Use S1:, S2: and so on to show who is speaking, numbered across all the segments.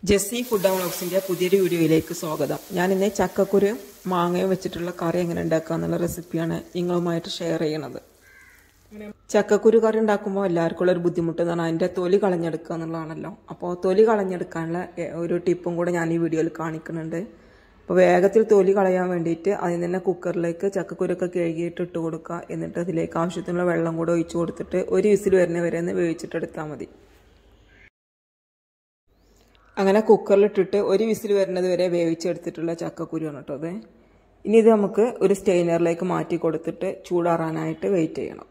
S1: Jessy food വ്ളോഗ്സിൻ്റെ പുതിയൊരു വീഡിയോയിലേക്ക് സ്വാഗതം ഞാൻ ഇന്ന് ചക്കക്കുരു മാങ്ങയും വെച്ചിട്ടുള്ള കറി എങ്ങനെ ഉണ്ടാക്കുക എന്നുള്ള റെസിപ്പിയാണ് നിങ്ങളുമായിട്ട് ഷെയർ ചെയ്യണത് ചക്കക്കുരു കറി ഉണ്ടാക്കുമ്പോൾ എല്ലാവർക്കും ഉള്ള ഒരു ബുദ്ധിമുട്ട് എന്ന് പറഞ്ഞാൽ അതിൻ്റെ തൊലി കളഞ്ഞെടുക്കുക എന്നുള്ളതാണല്ലോ അപ്പോൾ തൊലി കളഞ്ഞെടുക്കാനുള്ള എ- ഒരു ടിപ്പും കൂടെ ഞാൻ ഈ വീഡിയോയിൽ കാണിക്കുന്നുണ്ട് അപ്പോൾ വേഗത്തിൽ തൊലി കളയാൻ വേണ്ടിയിട്ട് അതിന് തന്നെ കുക്കറിലേക്ക് ചക്കക്കുരൊക്കെ കഴുകിയിട്ട് ഇട്ട് കൊടുക്കുക എന്നിട്ട് അതിലേക്ക് ആവശ്യത്തിനുള്ള വെള്ളം കൂടെ ഒഴിച്ച് കൊടുത്തിട്ട് ഒരു വിസിൽ വരുന്ന വരെ ഒന്ന് വേവിച്ചിട്ടെടുത്താൽ മതി അങ്ങനെ കുക്കറിലിട്ടിട്ട് ഒരു വിസിൽ വരുന്നത് വരെ വേവിച്ചെടുത്തിട്ടുള്ള ചക്കക്കുരുവാണ് കേട്ടോ അത് ഇനി ഇത് നമുക്ക് ഒരു സ്റ്റെയിനറിലേക്ക് മാറ്റി കൊടുത്തിട്ട് ചൂടാറാനായിട്ട് വെയിറ്റ് ചെയ്യണം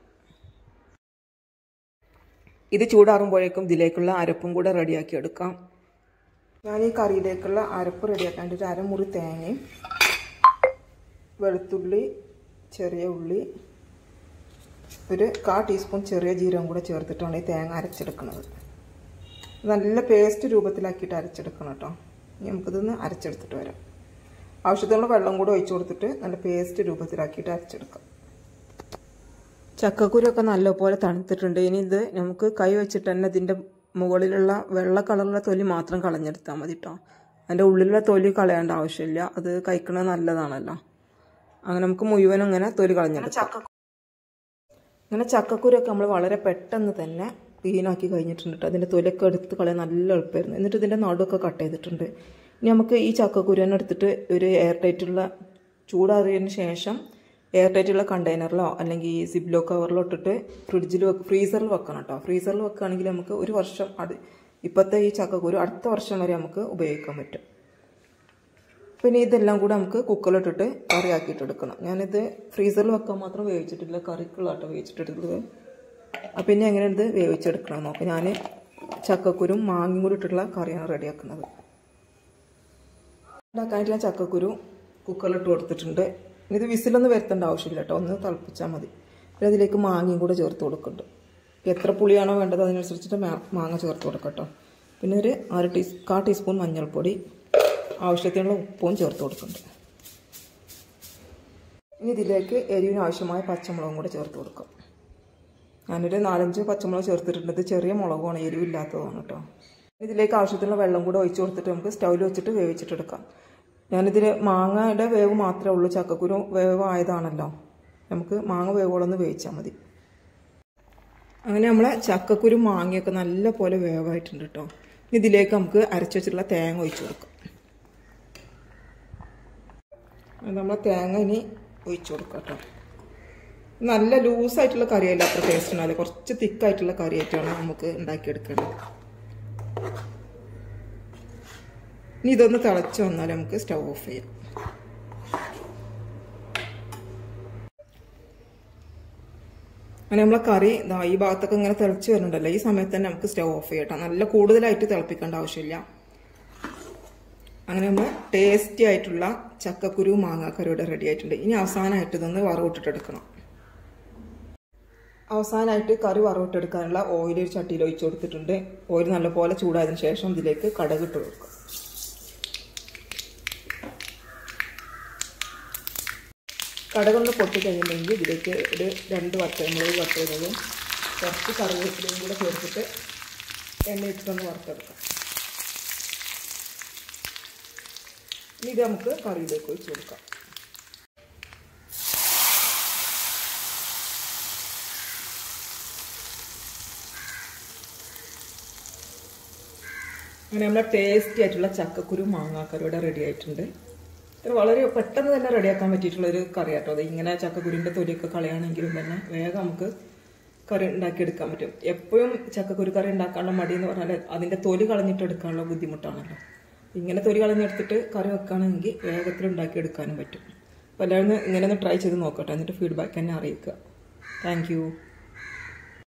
S1: ഇത് ചൂടാറുമ്പോഴേക്കും ഇതിലേക്കുള്ള അരപ്പും കൂടെ റെഡിയാക്കി എടുക്കാം ഞാൻ ഈ കറിയിലേക്കുള്ള അരപ്പ് റെഡിയാക്കാൻ വേണ്ടിയിട്ട് അരമുറി തേങ്ങയും വെളുത്തുള്ളി ചെറിയ ഉള്ളി ഒരു കാ ടീസ്പൂൺ ചെറിയ ജീരകം കൂടെ ചേർത്തിട്ടാണ് ഈ തേങ്ങ അരച്ചെടുക്കുന്നത് നല്ല പേസ്റ്റ് രൂപത്തിലാക്കിയിട്ട് അരച്ചെടുക്കണം കേട്ടോ ഇനി നമുക്കിതൊന്ന് അരച്ചെടുത്തിട്ട് വരാം ആവശ്യത്തിനുള്ള വെള്ളം കൂടെ ഒഴിച്ചു കൊടുത്തിട്ട് നല്ല പേസ്റ്റ് രൂപത്തിലാക്കിയിട്ട് അരച്ചെടുക്കാം ചക്കക്കുരൊക്കെ നല്ലപോലെ തണുത്തിട്ടുണ്ട് ഇനി ഇത് നമുക്ക് കൈ വെച്ചിട്ട് തന്നെ ഇതിൻ്റെ മുകളിലുള്ള വെള്ള കളറുള്ള തൊലി മാത്രം കളഞ്ഞെടുത്താൽ മതി കേട്ടോ അതിൻ്റെ ഉള്ളിലുള്ള തൊലി കളയേണ്ട ആവശ്യമില്ല അത് കഴിക്കണത് നല്ലതാണല്ലോ അങ്ങനെ നമുക്ക് മുഴുവനും ഇങ്ങനെ തൊലി കളഞ്ഞെടുക്കാം അങ്ങനെ ചക്കക്കുരൊക്കെ നമ്മൾ വളരെ പെട്ടെന്ന് തന്നെ ക്ലീനാക്കി കഴിഞ്ഞിട്ടുണ്ട് കേട്ടോ അതിൻ്റെ തൊലൊക്കെ എടുത്ത് കളയാൻ നല്ല എളുപ്പമായിരുന്നു എന്നിട്ട് ഇതിൻ്റെ നടുവൊക്കെ കട്ട് ചെയ്തിട്ടുണ്ട് ഇനി നമുക്ക് ഈ ചക്കക്കുരുവിനെ എടുത്തിട്ട് ഒരു എയർ ടൈറ്റുള്ള ചൂടാറിയതിന് ശേഷം എയർ ടൈറ്റുള്ള കണ്ടെയ്നറിലോ അല്ലെങ്കിൽ ഈ സിബ്ലോ കവറിലോ ഇട്ടിട്ട് ഫ്രിഡ്ജിൽ വെക്ക് ഫ്രീസറിൽ വെക്കണം കേട്ടോ ഫ്രീസറിൽ വെക്കുകയാണെങ്കിൽ നമുക്ക് ഒരു വർഷം അത് ഇപ്പോഴത്തെ ഈ ചക്കക്കുരു അടുത്ത വർഷം വരെ നമുക്ക് ഉപയോഗിക്കാൻ പറ്റും പിന്നെ ഇതെല്ലാം കൂടെ നമുക്ക് കുക്കറിലിട്ടിട്ട് കറിയാക്കിയിട്ട് എടുക്കണം ഞാനിത് ഫ്രീസറിൽ വെക്കാൻ മാത്രം വേവിച്ചിട്ടില്ല കറിക്കുള്ള കേട്ടോ വേവിച്ചിട്ടെടുത്തത് അപ്പം ഇനി എങ്ങനെ ഇത് വേവിച്ചെടുക്കണം നോക്കാം ഞാൻ ചക്കക്കുരും മാങ്ങയും കൂടി ഇട്ടിട്ടുള്ള കറിയാണ് റെഡിയാക്കുന്നത് ഉണ്ടാക്കാനായിട്ട് ഞാൻ ചക്കക്കുരു കുക്കറിലിട്ട് കൊടുത്തിട്ടുണ്ട് ഇനി ഇത് വിസിലൊന്നും വരുത്തേണ്ട ആവശ്യമില്ല കേട്ടോ ഒന്ന് തിളപ്പിച്ചാൽ മതി പിന്നെ അതിലേക്ക് മാങ്ങയും കൂടെ ചേർത്ത് കൊടുക്കുന്നുണ്ട് എത്ര പുളിയാണോ വേണ്ടത് അതിനനുസരിച്ചിട്ട് മാ- മാങ്ങ ചേർത്ത് കൊടുക്കാം കേട്ടോ പിന്നെ ഒരു അര ടീ കാ ടീസ്പൂൺ മഞ്ഞൾപ്പൊടി ആവശ്യത്തിനുള്ള ഉപ്പും ചേർത്ത് കൊടുക്കുന്നുണ്ട് ഇനി ഇതിലേക്ക് എരിവിന് ആവശ്യമായ പച്ചമുളകും കൂടെ ചേർത്ത് കൊടുക്കാം ഞാനൊരു നാലഞ്ച് പച്ചമുളക് ചേർത്തിട്ടുണ്ട് ഇത് ചെറിയ മുളകാണ് എരിവില്ലാത്തതാണ് കേട്ടോ ഇതിലേക്ക് ആവശ്യത്തിനുള്ള വെള്ളം കൂടെ ഒഴിച്ച് കൊടുത്തിട്ട് നമുക്ക് സ്റ്റൗവിൽ വെച്ചിട്ട് വേവിച്ചിട്ടെടുക്കാം ഞാനിതിൽ മാങ്ങയുടെ വേവ് മാത്രമേ ഉള്ളൂ ചക്കക്കുരു വേവ് ആയതാണല്ലോ നമുക്ക് മാങ്ങ വേവോളൊന്ന് വേവിച്ചാൽ മതി അങ്ങനെ നമ്മളെ ചക്കക്കുരു മാങ്ങയൊക്കെ നല്ല പോലെ വേവായിട്ടുണ്ട് കേട്ടോ ഇനി ഇതിലേക്ക് നമുക്ക് അരച്ച് വെച്ചിട്ടുള്ള തേങ്ങ ഒഴിച്ച് കൊടുക്കാം നമ്മൾ തേങ്ങ ഇനി ഒഴിച്ച് കൊടുക്കാം കേട്ടോ നല്ല ലൂസായിട്ടുള്ള കറിയല്ല അത്ര ടേസ്റ്റ് ഉണ്ടാവില്ല കുറച്ച് തിക്കായിട്ടുള്ള കറിയായിട്ടാണ് നമുക്ക് ഉണ്ടാക്കിയെടുക്കേണ്ടത് ഇനി ഇതൊന്ന് തിളച്ച് വന്നാൽ നമുക്ക് സ്റ്റൗ ഓഫ് ചെയ്യാം അങ്ങനെ നമ്മളെ കറി ഇതാ ഈ ഭാഗത്തൊക്കെ ഇങ്ങനെ തിളച്ച് വരുന്നുണ്ടല്ലോ ഈ സമയത്ത് തന്നെ നമുക്ക് സ്റ്റൗ ഓഫ് ചെയ്യട്ടോ നല്ല കൂടുതലായിട്ട് തിളപ്പിക്കേണ്ട ആവശ്യമില്ല അങ്ങനെ നമ്മൾ ടേസ്റ്റി ആയിട്ടുള്ള ചക്കക്കുരു മാങ്ങാക്കറിയുടെ റെഡി ആയിട്ടുണ്ട് ഇനി അവസാനമായിട്ട് ഇതൊന്ന് വറവിട്ടിട്ടെടുക്കണം അവസാനമായിട്ട് കറി വറവിട്ടെടുക്കാനുള്ള ഓയിൽ ഒരു ചട്ടിയിൽ ഒഴിച്ചു കൊടുത്തിട്ടുണ്ട് ഓയിൽ നല്ലപോലെ ചൂടായതിനു ശേഷം ഇതിലേക്ക് കടക് ഇട്ട് കൊടുക്കുക കടകൊന്ന് പൊട്ടി കഴിയുമ്പോൾ ഇതിലേക്ക് ഒരു രണ്ട് വറ്റമുളക് കട്ട് ചെയ്തതും കുറച്ച് കറിവേപ്പിലയും കൂടെ ചേർത്തിട്ട് എണ്ണ ഇട്ടിട്ടൊന്ന് വറുത്തെടുക്കാം ഇനി ഇത് നമുക്ക് കറിയിലേക്ക് ഒഴിച്ച് കൊടുക്കാം അങ്ങനെ നമ്മുടെ ടേസ്റ്റി ആയിട്ടുള്ള ചക്കക്കുരു മാങ്ങാക്കറി ഇവിടെ റെഡി ആയിട്ടുണ്ട് ഇത് വളരെ പെട്ടെന്ന് തന്നെ റെഡിയാക്കാൻ പറ്റിയിട്ടുള്ള ഒരു കറി കേട്ടോ അത് ഇങ്ങനെ ചക്കക്കുരുവിൻ്റെ തൊലിയൊക്കെ കളയാണെങ്കിലും തന്നെ വേഗം നമുക്ക് കറി ഉണ്ടാക്കിയെടുക്കാൻ പറ്റും എപ്പോഴും ചക്കക്കുരു കറി ഉണ്ടാക്കാനുള്ള മടി എന്ന് പറഞ്ഞാൽ അതിൻ്റെ തൊലി കളഞ്ഞിട്ട് എടുക്കാനുള്ള ബുദ്ധിമുട്ടാണല്ലോ ഇങ്ങനെ തൊലി കളഞ്ഞെടുത്തിട്ട് കറി വെക്കുകയാണെങ്കിൽ വേഗത്തിൽ ഉണ്ടാക്കിയെടുക്കാനും പറ്റും അപ്പോൾ എല്ലാവരും ഇങ്ങനെ ഒന്ന് ട്രൈ ചെയ്ത് നോക്കട്ടെ എന്നിട്ട് ഫീഡ്ബാക്ക് തന്നെ അറിയിക്കുക താങ്ക്